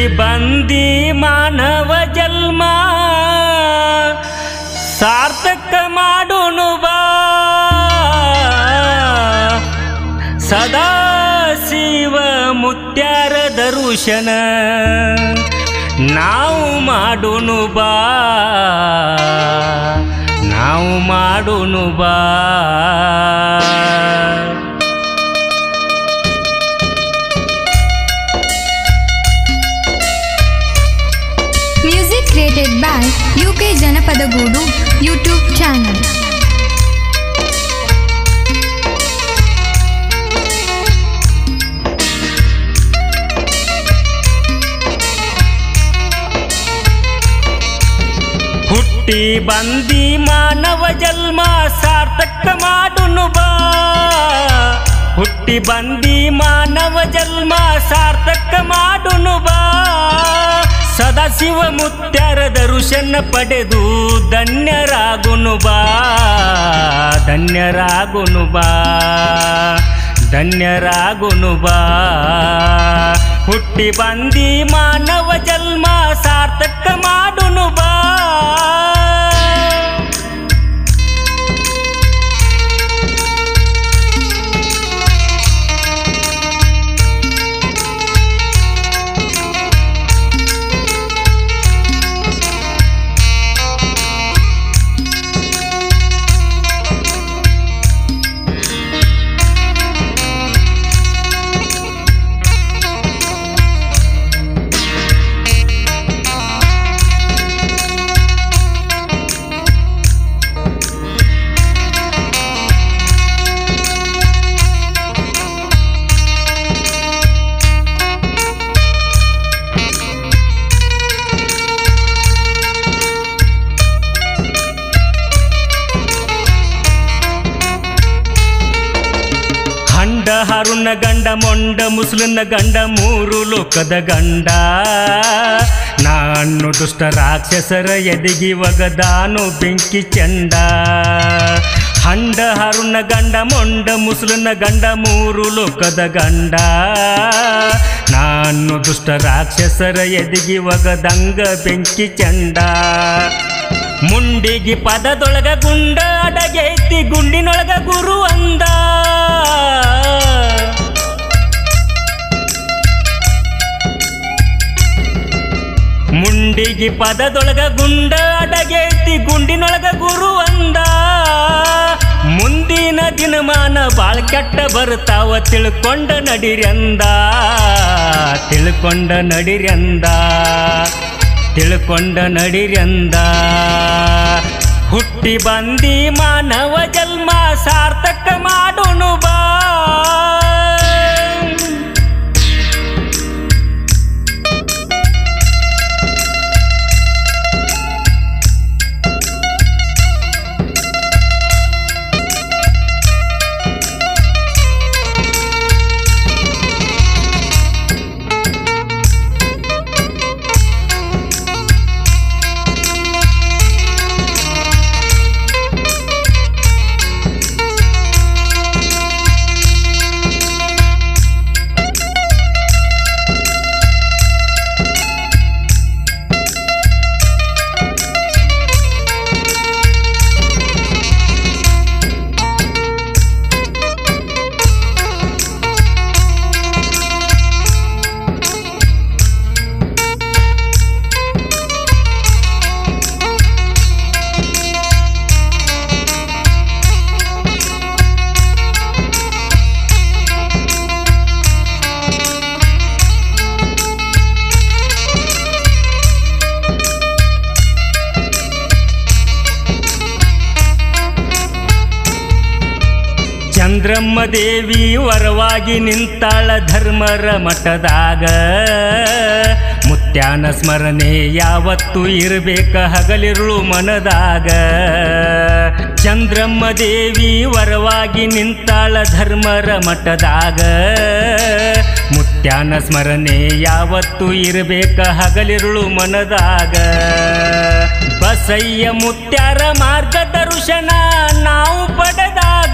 ಬಂದಿ ಮಾನವ ಜನ್ಮ ಸಾರ್ಥಕ ಮಾಡುನು ಬಾ ಸದಾ ಶಿವ ಮುತ್ಯಾರ ದರುಶನ ನಾವು ಮಾಡುನು ಬಾ ನಾವು ಮಾಡುನು ಬಾ Music created by UK Janapadagudu YouTube channel. ಹುಟ್ಟಿ ಬಂದಿ ಮಾನವ ಜನ್ಮ ಸಾರ್ಥಕ ಮಾಡುನು ಬಾ ಹುಟ್ಟಿ ಬಂದಿ ಮಾನವ ಜನ್ಮ ಸಾರ್ಥಕ ಮಾಡುನು ಬಾ ಸದಾಶಿವ ಮುತ್ಯಾರ ದರುಶನ ಪಡೆದು ಧನ್ಯರಾಗುನು ಬಾ ಧನ್ಯರಾಗುನು ಬಾ ಧನ್ಯರಾಗುನು ಬಾ ಹುಟ್ಟಿ ಬಂದಿ ಮಾನವ ಜನ್ಮ ಸಾರ್ಥಕ ಮಾಡುನು ಬಾ ಹಂಡ ಹರುಣ ಗಂಡ ಮೊಂಡ ಮುಸ್ಲಿನ ಗಂಡ ಮೂರು ಲೋಕದ ಗಂಡ ನಾನು ದುಷ್ಟ ರಾಕ್ಷಸರ ಎದಿಗಿ ಒಗದಾನು ಬೆಂಕಿ ಚಂಡ ಹಂಡ ಹರುಣ ಗಂಡ ಮೊಂಡ ಮುಸ್ಲಿನ ಗಂಡ ಮೂರು ಲೋಕದ ಗಂಡ ನಾನು ದುಷ್ಟ ರಾಕ್ಷಸರ ಎದಿಗಿ ಒಗದಂಗ ಬೆಂಕಿ ಚಂಡ ಮುಂಡಿಗಿ ಪದದೊಳಗ ಗುಂಡ ಅಡಗೈತಿ ಗುಂಡಿನೊಳಗ ಗುರು ಅಂದ ಮುಂಡಿಗಿ ಪದದೊಳಗ ಗುಂಡ ಅಡಗೈತಿ ಗುಂಡಿನೊಳಗ ಗುರು ಅಂದ ಮುಂದಿನ ದಿನಮಾನ ಬಾಳ್ ಕೆಟ್ಟ ಬರ್ತಾವ ತಿಳ್ಕೊಂಡ ನಡಿರೆಂದ ತಿಳ್ಕೊಂಡ ನಡಿರೆಂದ ತಿಳ್ಕೊಂಡ ನಡಿರೆಂದ ಹುಟ್ಟಿ ಬಂದಿ ಮಾನವ ಜನ್ಮ ಸಾರ್ಥಕ ಮಾಡುನು ಬಾ ಚಂದ್ರಮ್ಮ ದೇವಿ ವರವಾಗಿ ನಿಂತಾಳ ಧರ್ಮರ ಮಠದಾಗ ಮುತ್ಯಾನ ಸ್ಮರಣೆ ಯಾವತ್ತು ಇರಬೇಕ ಹಗಲಿರುಳು ಮನದಾಗ ಚಂದ್ರಮ್ಮ ದೇವಿ ವರವಾಗಿ ನಿಂತಾಳ ಧರ್ಮರ ಮಠದಾಗ ಮುತ್ಯಾನ ಸ್ಮರಣೆ ಯಾವತ್ತು ಇರಬೇಕ ಹಗಲಿರುಳು ಮನದಾಗ ಬಸಯ್ಯ ಮುತ್ಯಾರ ಮಾರ್ಗದರ್ಶನ ನಾವು ಪಡೆದಾಗ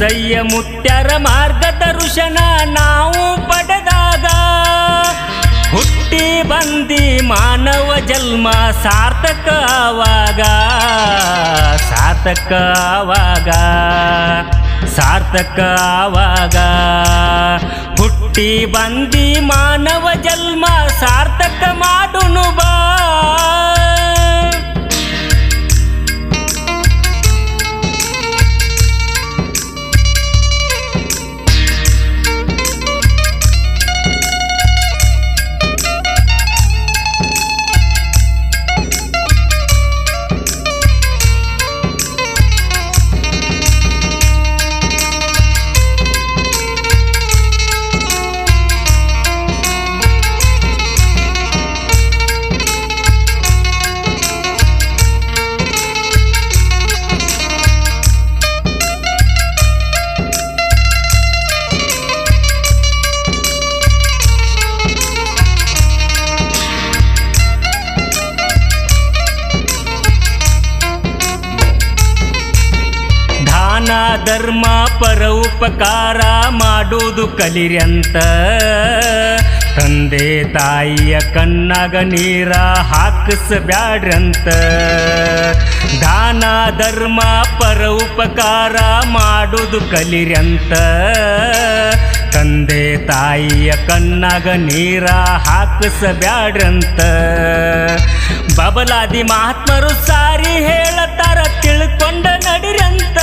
ಬಸಯ್ಯ ಮುತ್ಯರ ಮಾರ್ಗದರ್ಶನ ನಾವು ಪಡೆದಾಗ ಹುಟ್ಟಿ ಬಂದಿ ಮಾನವ ಜನ್ಮ ಸಾರ್ಥಕ ಆವಾಗ ಸಾರ್ಥಕ ಆವಾಗ ಸಾರ್ಥಕ ಆವಾಗ ಹುಟ್ಟಿ ಬಂದಿ ಮಾನವ ಜನ್ಮ ಸಾರ್ಥಕ ಮಾಡುನು ಬಾ ದಾನ ಧರ್ಮ ಪರ ಉಪಕಾರ ಮಾಡುವುದು ಕಲಿರ್ಯಂತ ತಂದೆ ತಾಯಿಯ ಕಣ್ಣಾಗ ನೀರ ಹಾಕಿಸಬ್ಯಾಡ್ರಂತ ದಾನ ಧರ್ಮ ಪರ ಉಪಕಾರ ಮಾಡುವುದು ಕಲಿರ್ಯಂತ ತಂದೆ ತಾಯಿಯ ಕಣ್ಣಾಗ ನೀರ ಹಾಕಿಸಬ್ಯಾಡ್ರಂತ ಬಬಲಾದಿ ಮಹಾತ್ಮರು ಸಾರಿ ಹೇಳತಾರ ತಿಳ್ಕೊಂಡ ನಡಿರಂತ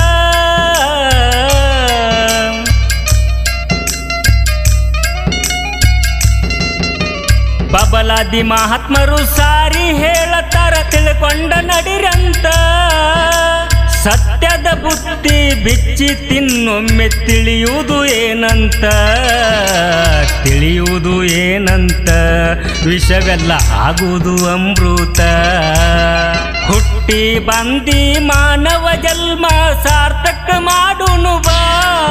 ಬಬಲಾದಿ ಮಹಾತ್ಮರು ಸಾರಿ ಹೇಳತಾರ ತಿಳ್ಕೊಂಡ ನಡಿರಂತ ಸತ್ಯದ ಬುದ್ಧಿ ಬಿಚ್ಚಿ ತಿನ್ನೊಮ್ಮೆ ತಿಳಿಯುವುದು ಏನಂತ ತಿಳಿಯುವುದು ಏನಂತ ವಿಷವೆಲ್ಲ ಆಗುವುದು ಅಮೃತ ಹುಟ್ಟಿ ಬಂದಿ ಮಾನವ ಜನ್ಮ ಸಾರ್ಥಕ ಮಾಡುನು ಬಾ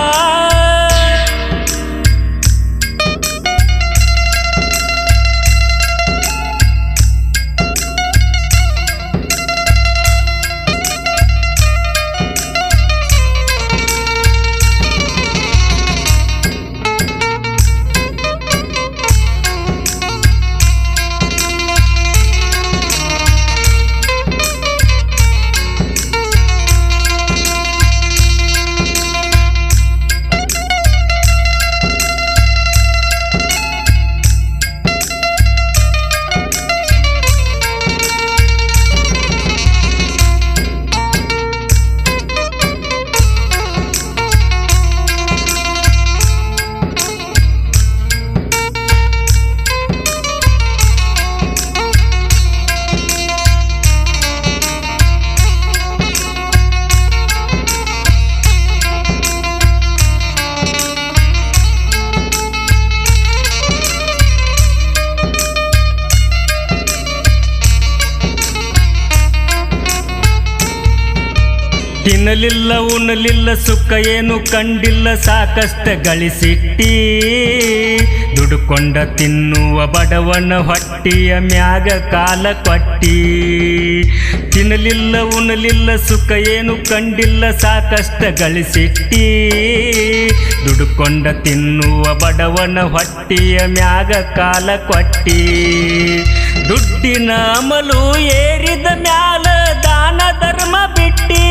ತಿನ್ನಲಿಲ್ಲ ಉಣ್ಣಲಿಲ್ಲ ಸುಖ ಏನು ಕಂಡಿಲ್ಲ ಸಾಕಷ್ಟ ಗಳಿಸಿಟ್ಟಿ ದುಡುಕೊಂಡ ತಿನ್ನುವ ಬಡವನ ಹೊಟ್ಟಿಯ ಮ್ಯಾಗ ಕಾಲ ಕೊಟ್ಟಿ ತಿನ್ನಲಿಲ್ಲ ಉಣ್ಣಲಿಲ್ಲ ಸುಖ ಏನು ಕಂಡಿಲ್ಲ ಸಾಕಷ್ಟ ಗಳಿಸಿಟ್ಟಿ ದುಡುಕೊಂಡ ತಿನ್ನುವ ಬಡವನ ಹೊಟ್ಟಿಯ ಮ್ಯಾಗ ಕಾಲ ಕೊಟ್ಟಿ ದುಡ್ಡಿನ ಅಮಲು ಏರಿದ ಮ್ಯಾಲ ದಾನ ಧರ್ಮ ಬಿಟ್ಟಿ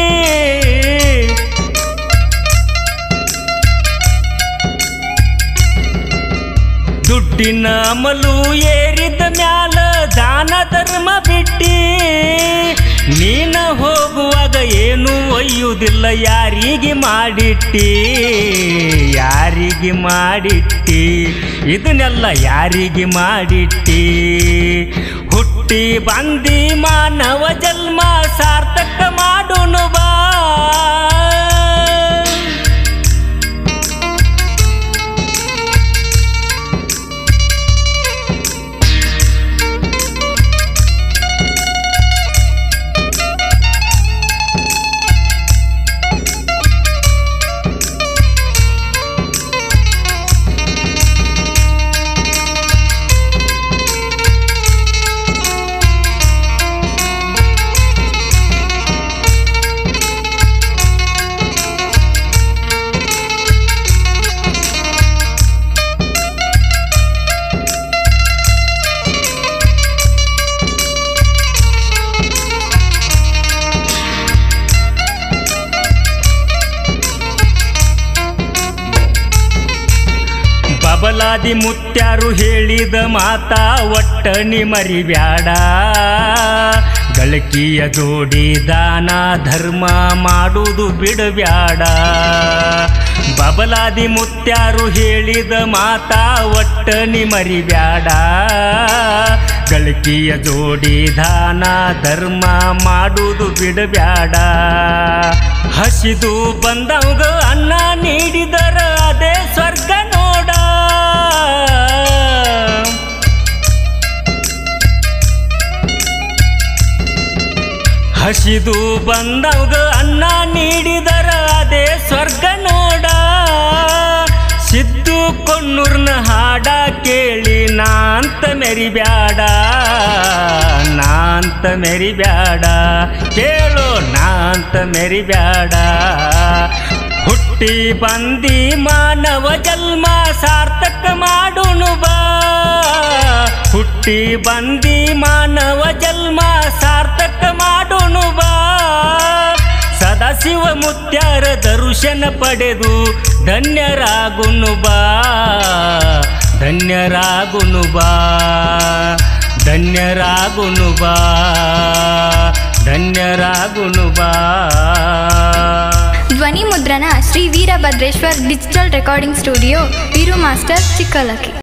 ದುಡ್ಡಿನ ಅಮಲು ಏರಿದ ಮ್ಯಾಲ ದಾನ ಧರ್ಮ ಬಿಟ್ಟಿ ನೀನ ಹೋಗುವಾಗ ಏನು ಒಯ್ಯುವುದಿಲ್ಲ ಯಾರಿಗೆ ಮಾಡಿಟ್ಟಿ ಯಾರಿಗೆ ಮಾಡಿಟ್ಟಿ ಇದನ್ನೆಲ್ಲ ಯಾರಿಗೆ ಮಾಡಿಟ್ಟಿ ಹುಟ್ಟಿ ಬಂದಿ ಮಾನವ ಜನ್ಮ ಸಾರ್ಥಕ ಮಾಡುನು ಬಾ ಬಬಲಾದಿ ಮುತ್ಯಾರು ಹೇಳಿದ ಮಾತ ಒಟ್ಟ ನಿ ಮರಿಬ್ಯಾಡ ಗಳಕಿಯ ಜೋಡಿ ದಾನ ಧರ್ಮ ಮಾಡುವುದು ಬಿಡಬ್ಯಾಡ ಬಬಲಾದಿ ಮುತ್ಯಾರು ಹೇಳಿದ ಮಾತ ಒಟ್ಟ ನಿ ಮರಿಬ್ಯಾಡ ಗಳಕಿಯ ಜೋಡಿ ದಾನ ಧರ್ಮ ಮಾಡುವುದು ಬಿಡಬ್ಯಾಡ ಹಸಿದು ಬಂದವಾಗ ಅನ್ನ ನೀಡಿದರ ಅದೇ ಸ್ವರ್ಗ ನೋಡ ಹಸಿದು ಬಂದವಾಗ ಅನ್ನ ನೀಡಿದರ ಅದೇ ಸ್ವರ್ಗ ನೋಡ ಸಿದ್ದು ಕೊಣ್ಣೂರ್ನ ಹಾಡ ಕೇಳಿ ನಾಂತ ಮೆರಿಬ್ಯಾಡ ನಾಂತ ಮೆರಿಬ್ಯಾಡ ಕೇಳು ನಾಂತ ಮೆರಿಬ್ಯಾಡ ಹುಟ್ಟಿ ಬಂದಿ ಮಾನವ ಜನ್ಮ ಸಾರ್ಥಕ ಮಾಡುನು ಬಾ ಹುಟ್ಟಿ ಬಂದಿ ಮಾನವ ಜನ್ಮ ಸಾರ್ಥಕ ಮಾಡುನು ಬಾ ಸದಾಶಿವ ಮುತ್ಯಾರ ದರ್ಶನ ಪಡೆದು ಧನ್ಯರಾಗುನು ಬಾ ಧನ್ಯರಾಗುನು ಬಾ ಧನ್ಯರಾಗುನು ಬಾ ಧನ್ಯರಾಗುನು ಬಾ ಧ್ವನಿ ಮುದ್ರಣ Shri Veerabhadreshwar digital recording studio Veeru master ಚಿಕ್ಕಲಕ್ಕಿ